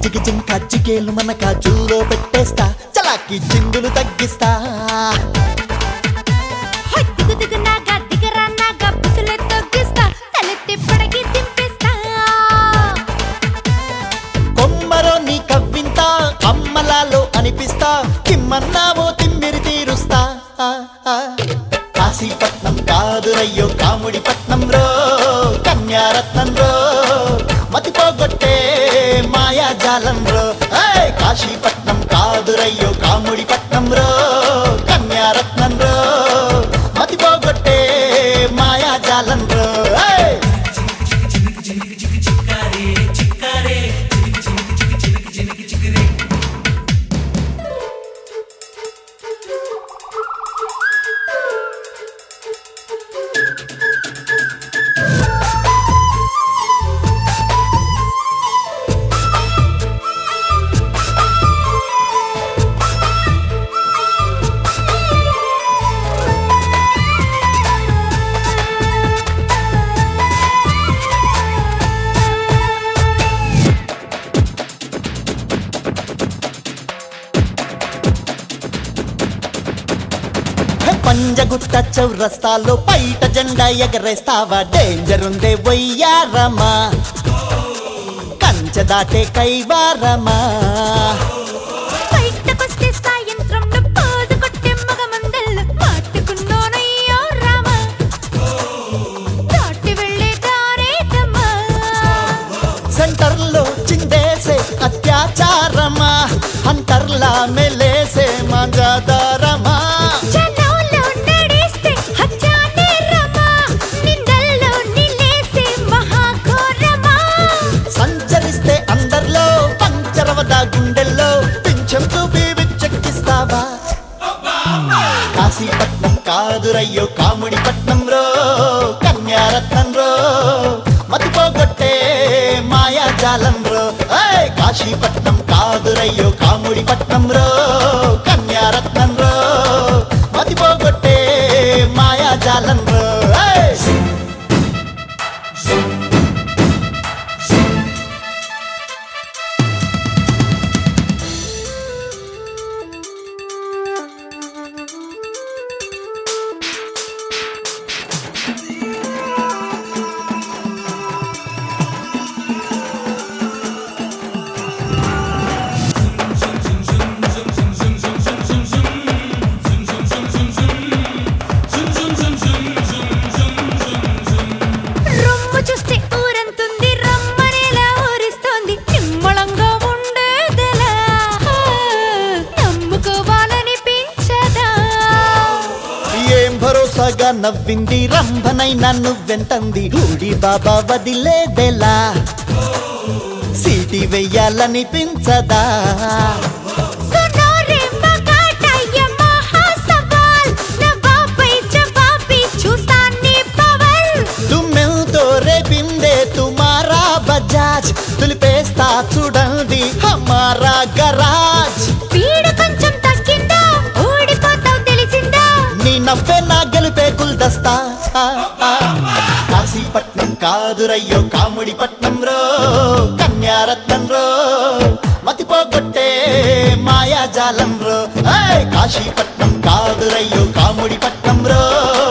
జిగి జింక జిగేలు మన కాజులో పెట్టేస్తా చలాకి చిందులు తగ్గిస్తా హై, దిగు దిగు నాగా దిగరా నాగా బుసలే తొగ్గిస్తా తలెత్తి పడకి దింపేస్తా కొమ్మరో నీ కవ్వింత అమ్మలాలో అనిపిస్తా కిమ్మన్నావో తిమ్మిరి తీరుస్తా ఆ, ఆ. కాశీపట్నం కాదురయ్యో కాముడి పట్నం రో కన్యారత్నం రో మతిపోగొట్టే మాయాజాలం రో ఏయ్! కాశీపట్నం కాదురయ్యో కాముడి పట్నం రో కన్యారత్నం రో మతిపోగొట్టే మాయాజాలం రో ఏయ్! పంజగుట్ట చౌరస్తాలో బయట జెండా ఎగరేస్తావా డేంజర్ ఉందే వయ్యారమా కంచె దాటే కైవారమా బయటకొస్తే సాయంత్రంలో పోజు కొట్టే మగమందల్లో మాట్టుకున్నోనయ్యో రామ దాటి వెళ్ళే దారేదమ్మా సెంటర్లో చిందేసే అత్యాచారమా హంటర్లా మెలేసే మంజాదారమా జనంలో నడిస్తే హత్యానే రమా నిందల్లో నిలేసే మహాఘోరమా సంచరిస్తే అందరిలో పంచరవద గుండెల్లో పింఛం చూపి విచ్చెక్కిస్తావా కాశీపట్నం కాదురయ్యో కాముడి పట్నం రో కన్యారత్నం రో మతిపోగొట్టే మాయాజాలం రో ఏయ్! కాశీపట్నం కాదురయ్యో కాముడి పట్నం రో కన్యారత్నం రో మతిపోగొట్టే మాయాజాలం రో ఏయ్! రొమ్ము చూస్తే ఊరంతుంది రమ్మనేలా ఊరిస్తోంది నిమ్మళంగా ఉండేదెలా నమ్ముకోవాలనిపించదా ఏం భరోసాగా నవ్వింది రంభనైనా నువ్వెంతంది ఊడి బాబా వదిలేదెలా సీటి వెయ్యాలనిపించదా సునోరే మగాటయ్య మహాసవాల్ నవాబై జవాబి చూస్తా నీ పవర్ తుమ్మెల్తో రేపిందే తుమారా బజాజ్ తులిపేస్తా చూడండి హమారా గరాజ్ పీడ కొంచెం తగ్గిందా ఓడిపోతావు తెలిసిందా నీ నవ్వే నా గెలిపే గుల్దస్తా ఆ, ఆ. కాశీపట్నం కాదురయ్యో కాముడి పట్నం రో కన్యారత్నం రో మతిపోగొట్టే మాయాజాలం రో ఏయ్! కాశీపట్నం కాదురయ్యో కాముడి పట్నం రో